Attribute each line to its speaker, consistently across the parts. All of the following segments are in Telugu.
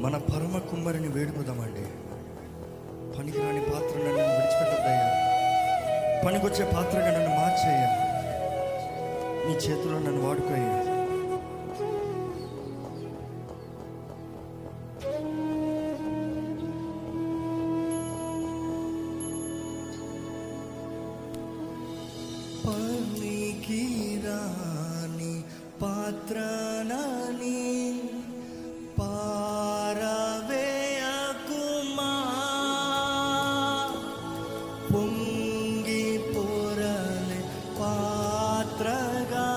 Speaker 1: మన పరమ కుమ్మరిని వేడుకుదామండి పనికిరాని పాత్ర నన్ను విడిచిపెట్టద్దయ్యా పనికొచ్చే పాత్రగా నన్ను మార్చేయ్యా నీ చేతిలో నన్ను వాడుకోయ్యా పనికిరాని పాత్రనని పారవేయకుమా పొంగి పొరలే పాత్రగా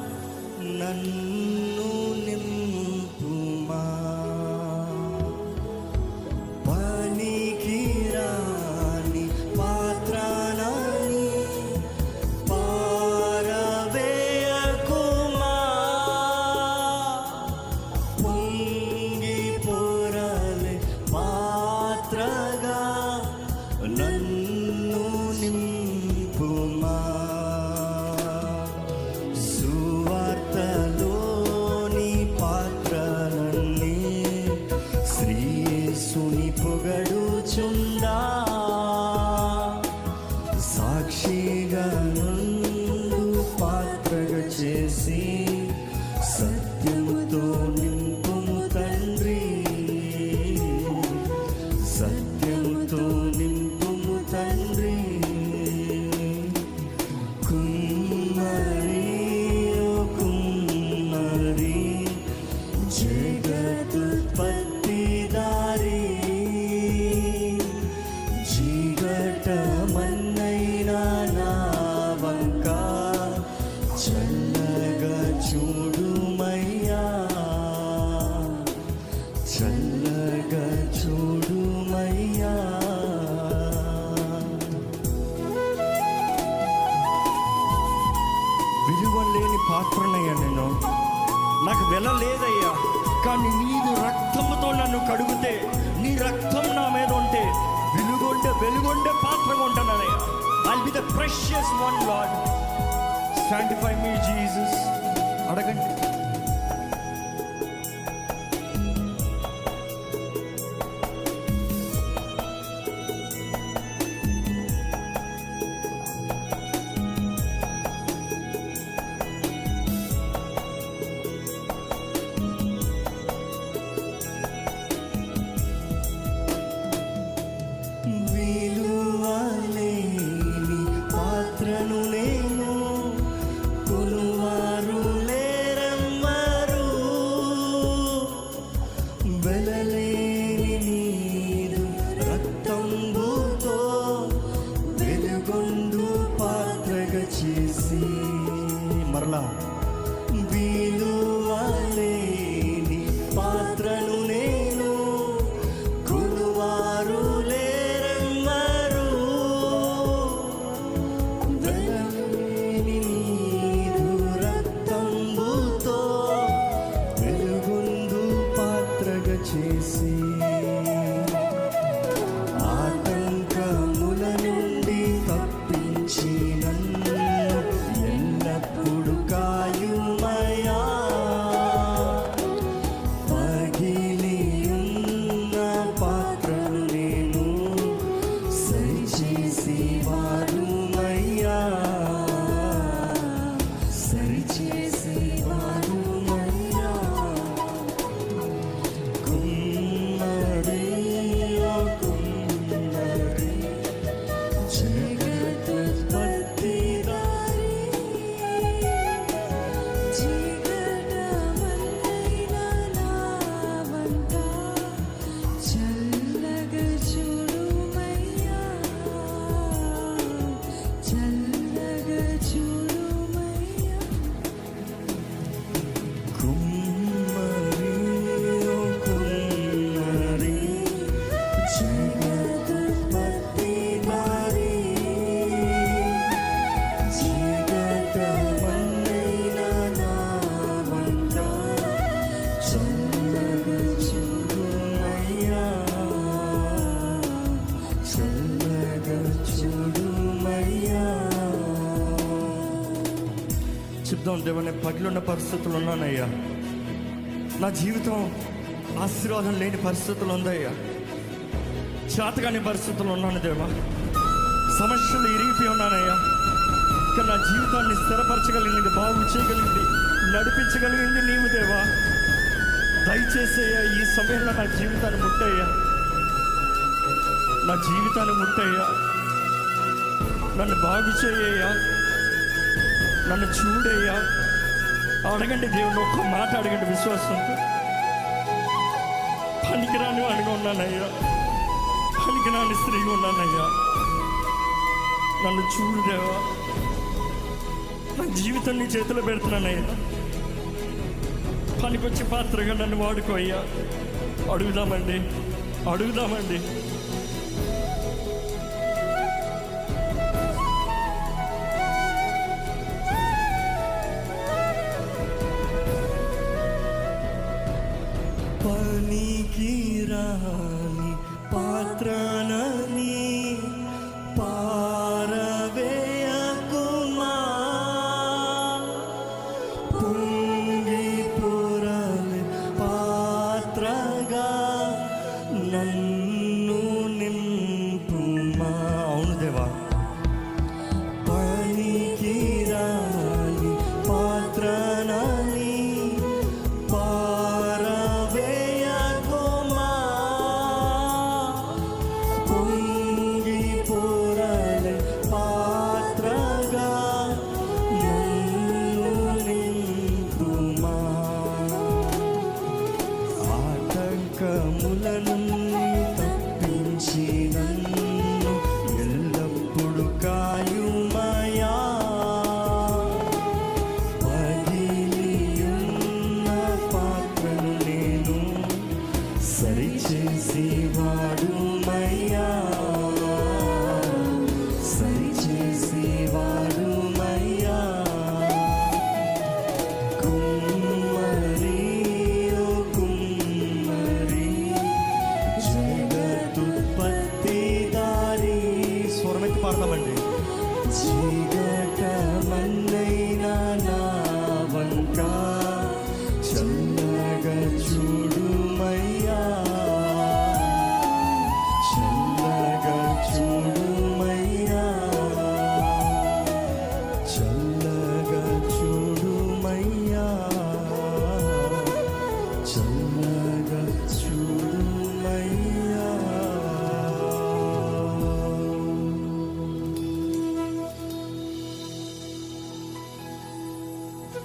Speaker 1: నన్ను నింపుమా పనికిరాని పాత్రనని పారవేయకుమా పొంగి పొరలే పాత్రగా నన్ను నింపుమా సువార్తలోని పాత్రలన్నీ శ్రీయేసుని పొగడుచుండా సాక్షిగా నుండు పాత్రగా చేసి సత్యముతో నింపుము తండ్రి సత్యముతో నింపుము తండ్రి కుమ్మరి ఓ కుమ్మరి జగదుత్పత్తిదారి జీగటమన్నైనా నా వంక చల్లగా చూడుమయ్యా చల్లగా చూడుమయ్యా విలువ లేని పాత్రనయ్యా నేను నాకు వెల లేదయ్యా కానీ నీది రక్తముతో నన్ను కడుగుతే నీ రక్తం నా మీద ఉంటే వెలుగొండే వెలుగొండే పాత్రగా ఉంటానయ్యా I be the precious one lord sanctify me Jesus అడగండి విలువలేని పాత్రను నేను కొనువారు లేరమ్మరు వెలలేని నీదు రక్తంబుతో వెలుగొందు పాత్రగా చేసి మరలా విలువలేని పాత్రను నేను కొనువారు లేరమ్మరు వెలలేని నీదు రక్తంబుతో వెలుగొందు పాత్రగా చేసి ఆటంకముల నుండి తప్పించి నన్ను ఎల్లప్పుడు కాయుమయా పగిలి ఉన్న పాత్రను నేను సరిచేసి వారుమయ్యా సరిచేసి వారుమయ్యా కుమ్మరి ఓ కుమ్మరి జగదుత్పత్తిదారి
Speaker 2: చీకటమన్నైనా నా వంక చల్లగా చూడుమయ్యా చల్లగా చూడుమయ్యా
Speaker 1: కుమ్మరి ఓ కుమ్మరి జగదుత్పత్తిదారి జగతమన్నైనా నా వంక చల్లగా చూడుమయ్యా చల్లగా చూడుమయ్యా చెప్దాం దేవనే పగిలున్న పరిస్థితులు ఉన్నానయ్యా నా జీవితం ఆశీర్వాదం లేని పరిస్థితులు ఉందయ్యా చేతగాని పరిస్థితులు ఉన్నాను దేవా సమస్యలు ఇరిగిపోయి ఉన్నానయ్యా కానీ నా జీవితాన్ని స్థిరపరచగలిగింది బాగు చేయగలిగింది నడిపించగలిగింది నీవు దేవా దయచేసయ్యా ఈ సమయంలో నా జీవితాన్ని ముట్టయ్యా నా జీవితాన్ని ముట్టయ్యా నన్ను బాగు చేయయ్యా నన్ను చూడయ్యా అడగండి దేవుని ఒక్క మాట అడగండి విశ్వాసంతో పనికిరాని వాడిగా ఉన్నానయ్యా పనికిరాని స్త్రీగా ఉన్నానయ్యా నన్ను చూడు దేవా నా జీవితం నీ చేతిలో పెడుతున్నానయ్యా పనికొచ్చి పాత్రగా నన్ను వాడుకో అయ్యా అడుగుదామండి అడుగుదామండి పనికి రాని పాత్రన